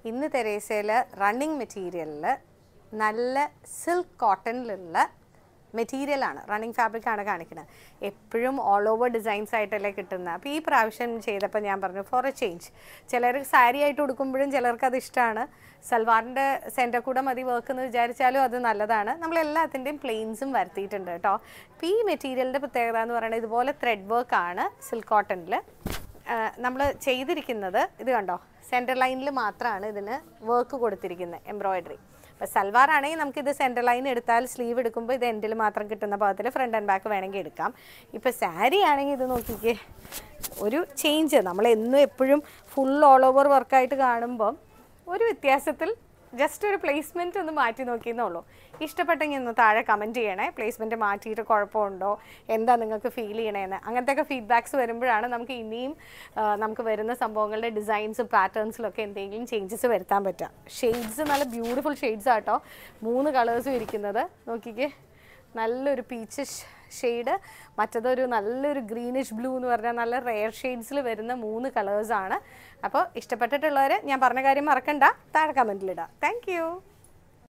ഇന്ന് തെരേസയിൽ റണ്ണിങ് മെറ്റീരിയലിൽ നല്ല സിൽക്ക് കോട്ടണിലുള്ള മെറ്റീരിയലാണ് റണ്ണിങ് ഫാബ്രിക് ആണ് കാണിക്കുന്നത് എപ്പോഴും ഓൾ ഓവർ ഡിസൈൻസ് ആയിട്ടല്ലേ കിട്ടുന്നത് അപ്പോൾ ഈ പ്രാവശ്യം ചെയ്തപ്പോൾ ഞാൻ പറഞ്ഞു ഫോർ എ ചേഞ്ച് ചിലർ സാരി ആയിട്ട് ഉടുക്കുമ്പോഴും ചിലർക്ക് അത് ഇഷ്ടമാണ് സൽവാറിൻ്റെ സെൻറ്റർ കൂടെ മതി വർക്ക് എന്ന് വിചാരിച്ചാലും അത് നല്ലതാണ് നമ്മൾ എല്ലാത്തിൻ്റെയും പ്ലെയിൻസും വരുത്തിയിട്ടുണ്ട് കേട്ടോ അപ്പോൾ ഈ മെറ്റീരിയലിൻ്റെ പ്രത്യേകത എന്ന് പറയുന്നത് ഇതുപോലെ ത്രെഡ് വർക്കാണ് സിൽക്ക് കോട്ടണിൽ നമ്മൾ ചെയ്തിരിക്കുന്നത് ഇത് കണ്ടോ സെൻറ്റർ ലൈനിൽ മാത്രമാണ് ഇതിന് വർക്ക് കൊടുത്തിരിക്കുന്നത് എംബ്രോയിഡറി അപ്പോൾ സൽവാർ ആണെങ്കിൽ നമുക്കിത് സെൻറ്റർ ലൈൻ എടുത്താൽ സ്ലീവ് എടുക്കുമ്പോൾ ഇത് എൻഡിൽ മാത്രം കിട്ടുന്ന പാകത്തിൽ ഫ്രണ്ട് ആൻഡ് ബാക്ക് വേണമെങ്കിൽ എടുക്കാം ഇപ്പോൾ സാരി ആണെങ്കിൽ ഇത് നോക്കിക്കേ ഒരു ചേഞ്ച് നമ്മൾ എന്നും എപ്പോഴും ഫുൾ ഓൾ ഓവർ വർക്കായിട്ട് കാണുമ്പം ഒരു വ്യത്യാസത്തിൽ ജസ്റ്റ് ഒരു പ്ലേസ്മെൻറ്റ് ഒന്ന് മാറ്റി നോക്കിയെന്നുള്ളൂ ഇഷ്ടപ്പെട്ടെങ്കിൽ ഒന്ന് താഴെ കമൻറ്റ് ചെയ്യണേ പ്ലേസ്മെൻറ്റ് മാറ്റിയിട്ട് കുഴപ്പമുണ്ടോ എന്താ നിങ്ങൾക്ക് ഫീൽ ചെയ്യണേന്ന് അങ്ങനത്തെയൊക്കെ ഫീഡ്ബാക്സ് വരുമ്പോഴാണ് നമുക്ക് ഇനിയും ആ, നമുക്ക് വരുന്ന സംഭവങ്ങളുടെ ഡിസൈൻസും പാറ്റേൺസിലൊക്കെ എന്തെങ്കിലും ചേഞ്ചസ് വരുത്താൻ പറ്റുക ഷെയ്ഡ്സ് നല്ല ബ്യൂട്ടിഫുൾ ഷെയ്ഡ്സ് ആട്ടോ മൂന്ന് കളേഴ്സും ഇരിക്കുന്നത് നോക്കിക്കേ നല്ലൊരു പീച്ച് ഷെയ്ഡ് മറ്റതൊരു നല്ലൊരു ഗ്രീനിഷ് ബ്ലൂ എന്ന് പറഞ്ഞാൽ നല്ല റെയർ ഷെയ്ഡ്സിൽ വരുന്ന മൂന്ന് കളേഴ്സാണ് അപ്പോൾ ഇഷ്ടപ്പെട്ടിട്ടുള്ളവർ ഞാൻ പറഞ്ഞ കാര്യം മറക്കണ്ട താഴെ കമൻറ്റിലിടാം താങ്ക് യു